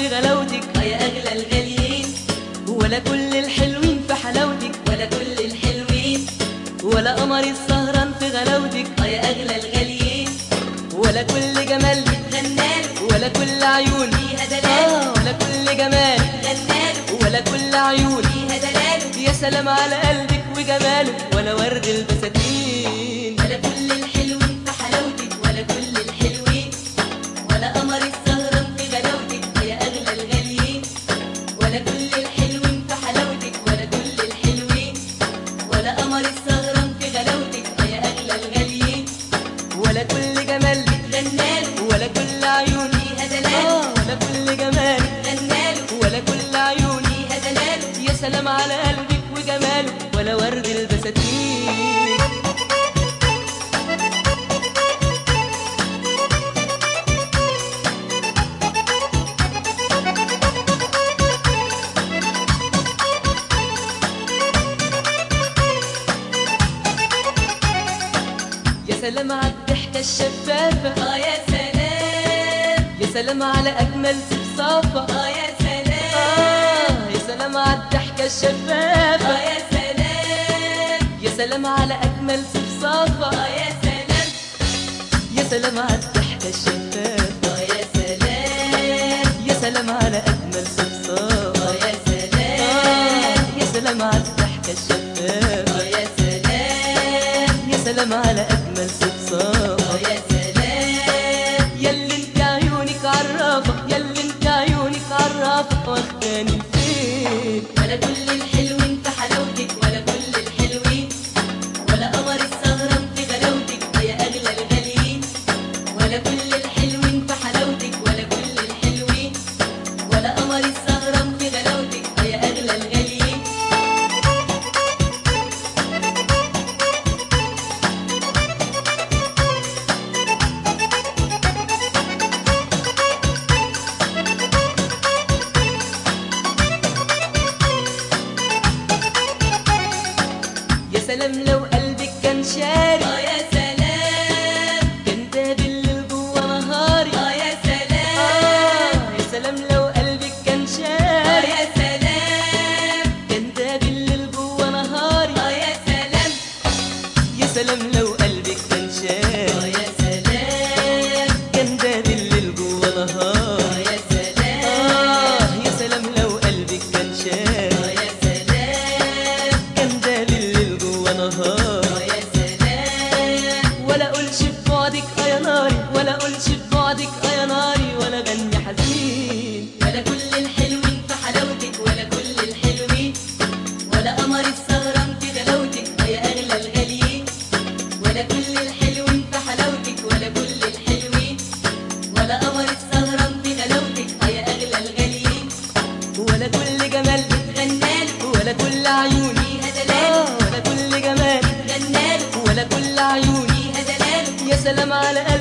في غلاوتك اه يا اغلى الغاليين ولا كل الحلوين في حلاوتك ولا كل الحلوين ولا قمر السهران في غلاوتك اه يا اغلى الغاليين ولا كل جمال غناله ولا كل عيون فيها دلال آه ولا كل جمال غناله ولا كل عيون فيها دلاله يا سلام على قلبك وجماله ولا ورد البساتين ولا كل الحلوين في حلاوتك ولا كل الحلوين ولا قمر السهران في غلاوتك اه يا اغلى الغاليين ولا كل الحلوين في حلاوتك ولا كل الحلوين ولا قمر السهران في غلاوتك اه يا اغلى الغاليين ولا كل جمال غناله ولا كل عيون فيها دلال آه ولا كل جمال غناله ولا كل عيون فيها دلاله يا سلام على قلبك وجماله ولا ورد البساتين يا سلام على الضحكة الشفافة اه يا سلام يا سلام على أجمل صفصافة اه يا سلام آه يا سلام على الضحكة اه الشفافة يا سلام يا سلام على أجمل صفصافة اه يا سلام يا سلام على الضحكة الشفافة اه يا سلام يا سلام على أجمل صفصافة اه يا آه سلام يا سلام على الضحكة الشفافة اه يا سلام يا سلام على أجمل صفصافة اه يا سلام ياللي انت عيونك عرافة ياللي انت عيونك عرافة واخداني لفين ولا كل الحلوين في حلاوتك ولا كل الحلوين ولا قمر السهران في غلاوتك اه يا اغلى الغاليين ولا كل الحلوين في حلاوتك ولا كل الحلوين ولا قمر السهران في غلاوتك اه يا اغلى الغاليين يا سلام لو قلبك كان شاري اه يا سلام كان ده بالليل جوا نهاري اه يا آه سلام يا سلام لو قلبك كان اه شاري يا سلام كان ده بالليل جوا نهاري اه يا سلام يا سلام لو قلبك كان اه شاري يا سلام كان ده بالليل جوا اه نهاري يا سلام آه يا سلام لو قلبك كان اه شاري يا سلام كان ده بالليل جوا نهاري اه يا سلام ولا اقولش في بعدك اه يا ناري ولا اقولش في بعدك اه يا ناري ولا غني حزين ولا كل الحلوين في حلاوتك ولا كل الحلوين ولا قمر السهران في غلاوتك اه يا اغلى الغاليين ولا كل الحلوين في حلاوتك ولا كل الحلوين ولا قمر السهران في غلاوتك اه يا اغلى الغاليين ولا كل جمال غناله ولا كل عيون فيها دلال آه ولا كل جمال غناله ولا كل عيون فيها دلاله يا سلام على قلبك